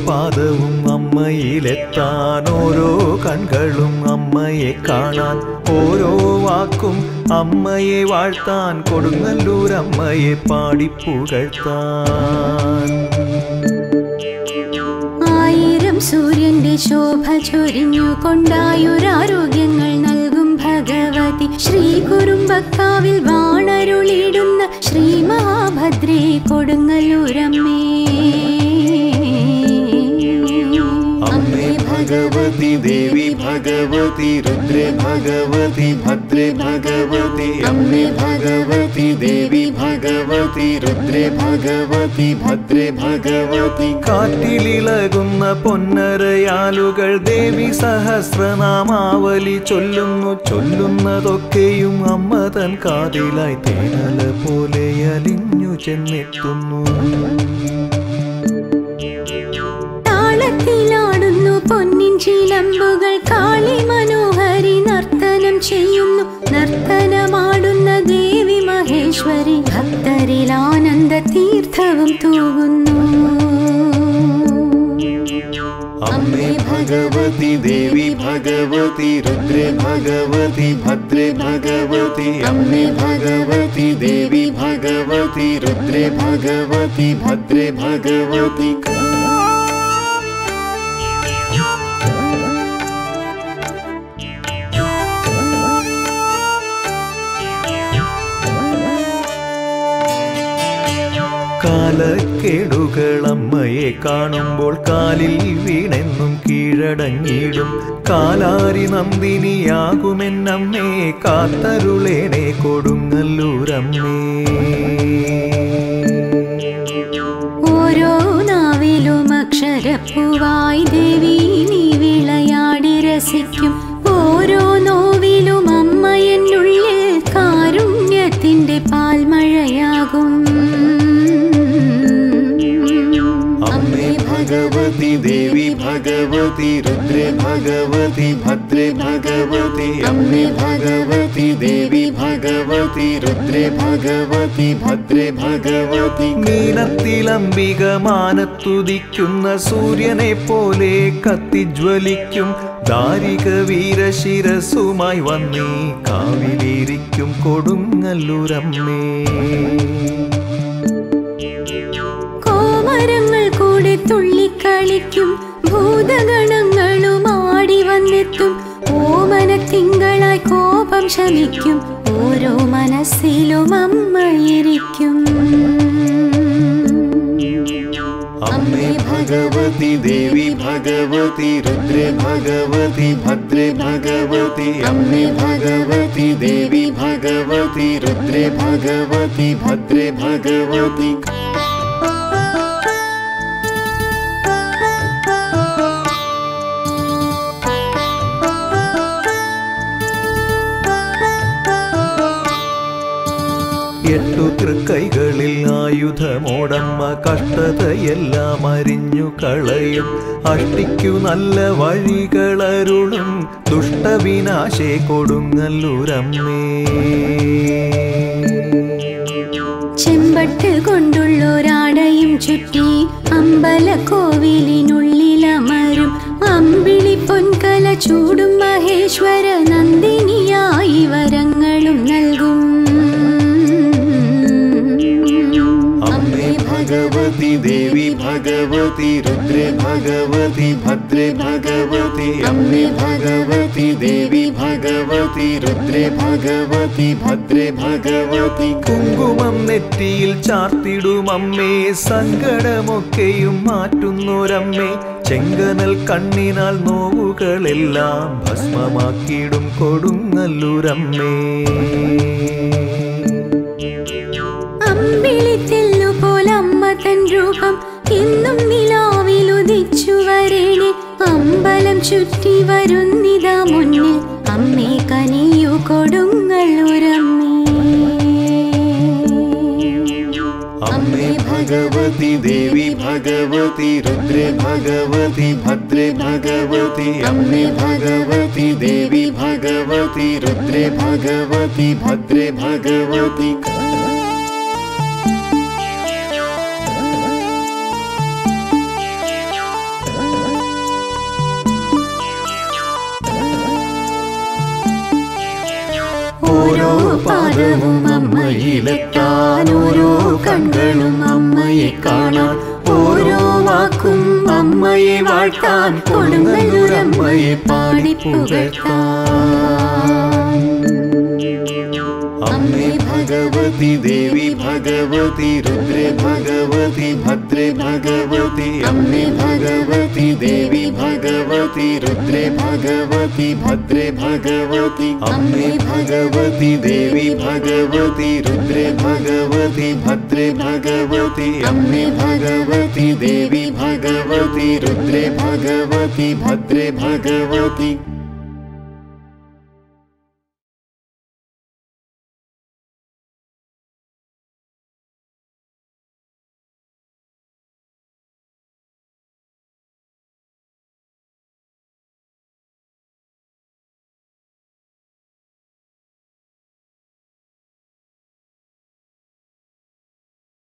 പാദവും അമ്മയിലെത്താൻ ഓരോ കൺകളും അമ്മയെ കാണാൻ ഓരോ വാക്കും അമ്മയെ വാഴ്ത്താൻ കൊടുങ്ങല്ലൂർ അമ്മയെ പാടിപ്പുകഴ്ത്താൻ ആയിരം സൂര്യന്റെ ശോഭ ചൊരിഞ്ഞു കൊണ്ടായൊരാരോഗ്യങ്ങൾ നൽകും ഭഗവതി ശ്രീ കുറുമ്പക്കാവിൽ വാണരുളിടുന്ന ശ്രീ മഹാഭദ്രേ കൊടുങ്ങല്ലൂരമ്മേ അമ്മേ ഭഗവതി ദേവി ഭഗവതി രുദ്രേ ഭഗവതി ഭദ്രേ ഭഗവതി അമ്മേ ഭഗവതി ദേവി ഭഗവതി രുദ്രേ ഭഗവതി ഭദ്രേ ഭഗവതി കാറ്റിലിളകുന്ന പൊന്നരയാലുകൾ ദേവി സഹസ്രനാമാവലി ചൊല്ലുന്നു ചൊല്ലുന്നതൊക്കെയും അമ്മ തൻ കാതിലായി തേനല പോലെ അലിഞ്ഞു ചെന്നെത്തുന്നു താളത്തിലാടുന്നു പൊന്നിൻ ചിലമ്പുകൾ കാളി മനോഹരി നർത്തനം ചെയ്യുന്നു നർത്തനമാടുന്ന ദേവി മഹേശ്വരി ഭക്തരിൽ ആനന്ദ തീർത്ഥവും തൂകുന്നു അമ്മേ ഭഗവതി ദേവി ഭഗവതി രുദ്രേ ഭഗവതി ഭദ്രേ ഭഗവതി അമ്മേ ഭഗവതി ദേവി ഭഗവതി രുദ്രേ ഭഗവതി ഭദ്രേ ഭഗവതി കാലക്കേടുകൾ അമ്മയെ കാണുമ്പോൾ കാലിൽ വീണെന്നും കീഴടങ്ങിയിടും കാലാരി നന്ദിനിയാകുമെന്നമ്മേ കാത്തരുളേനെ കൊടുങ്ങല്ലൂരമ്മേ ഓരോ നാവിലും അക്ഷരപ്പൂവായി ദേവി നീ വിളയാടി രസിക്കും ഓരോ നോവിലും അമ്മ എന്നുള്ളിൽ കാരുണ്യത്തിന്റെ പാൽമഴയാകും അമ്മേ ഭഗവതി ദേവി ഭഗവതി രുദ്രേ ഭഗവതി ഭദ്രേ ഭഗവതി അമ്മേ ഭഗവതി ദേവി ഭഗവതി രുദ്രേ ഭഗവതി ഭദ്രേ ഭഗവതി നീലത്തിലംബിക മാനത്തുദിക്കുന്ന സൂര്യനെ പോലെ കത്തിജ്വലിക്കും ദാരിക വീരശിരസുമായി വന്നീ കാവിലിരിക്കും കൊടുങ്ങല്ലൂരമ്മേ കോമരങ്ങൾ കൂടെ തുള്ളിക്കളിക്കും ഭൂതഗണങ്ങളും ആടി വന്നെത്തും ഓമന തിങ്കളായി കോപം ശമിക്കും ഓരോ മനസ്സിലും അമ്മയിരിക്കും അമ്മേ ഭഗവതി ദേവി ഭഗവതി രുദ്രേ ഭഗവതി ഭദ്രേ ഭഗവതി അമ്മേ ഭഗവതി ദേവി ഭഗവതി രുദ്രേ ഭഗവതി ഭദ്രേ ഭഗവതി എട്ടു തൃക്കൈകളിൽ ആയുധമോടമ്മ കഷ്ടതയെല്ലാം അരിഞ്ഞു കളയും അഷ്ടിക്കു നല്ല വഴികളരുളും ദുഷ്ടവിനാശേ കൊടുങ്ങല്ലൂരമ്മേ ചെമ്പട്ട് കൊണ്ടുള്ളൊരാടയും ചുറ്റി അമ്പല കോവിലിനുള്ളിലമരും അമ്പിളി പൊൻകല ചൂടും മഹേശ്വര നന്ദിനിയായി വരങ്ങളും നൽകും അമ്മേ ഭഗവതി ദേവി ഭഗവതി രുദ്രേ ഭഗവതി ഭദ്രേ ഭഗവതി അമ്മേ ഭഗവതി ദേവി ഭഗവതി രുദ്രേ ഭഗവതി ഭദ്രേ ഭഗവതി കുങ്കുമം നെറ്റിയിൽ ചാർത്തിടും അമ്മേ സങ്കടമൊക്കെയും മാറ്റുന്നൊരമ്മേ ചെങ്കനൽ കണ്ണിനാൽ നോവുകളെല്ലാം ഭസ്മമാക്കിയിടും കൊടുങ്ങല്ലൂരമ്മേ അമ്പിളിത്തെല്ലു പോലമ്മ തൻ രൂപം ഇന്നും നിലാവിലുദിച്ചു വരേണേ അമ്പലം ചുറ്റി വരുന്നിതാ മുന്നിൽ അമ്മേ കനിയു കൊടുങ്ങള്ളൂരമ്മേ അമ്മേ ഭഗവതി ദേവി ഭഗവതി രുദ്രേ ഭഗവതി ഭദ്രേ ഭഗവതി അമ്മേ ഭഗവതി ദേവി ഭഗവതി രുദ്രേ ഭഗവതി ഭദ്രേ ഭഗവതി പാദവും അമ്മയിലെത്താൻ ഓരോ കണ്ണുകളും അമ്മയെ കാണാൻ ഓരോ വാക്കും അമ്മയെ വാഴ്ത്താൻ കൊടുങ്ങല്ലൂരമ്മയെ പാടി പുകഴ്ത്താൻ അമ്മേ ഭഗവതി ദേവി ഭഗവതി രുദ്രേ ഭഗവതി ഭദ്രേ ഭഗവതി അമ്മേ ഭഗവതി ദേവി ഭഗവതി രുദ്രേ ഭഗവതി ഭദ്രേ ഭഗവതി അമ്മേ ഭഗവതി ദേവി ഭഗവതി രുദ്രേ ഭഗവതി ഭദ്രേ ഭഗവതി അമ്മേ ഭഗവതി ദേവി ഭഗവതി രുദ്രേ ഭഗവതി ഭദ്രേ ഭഗവതി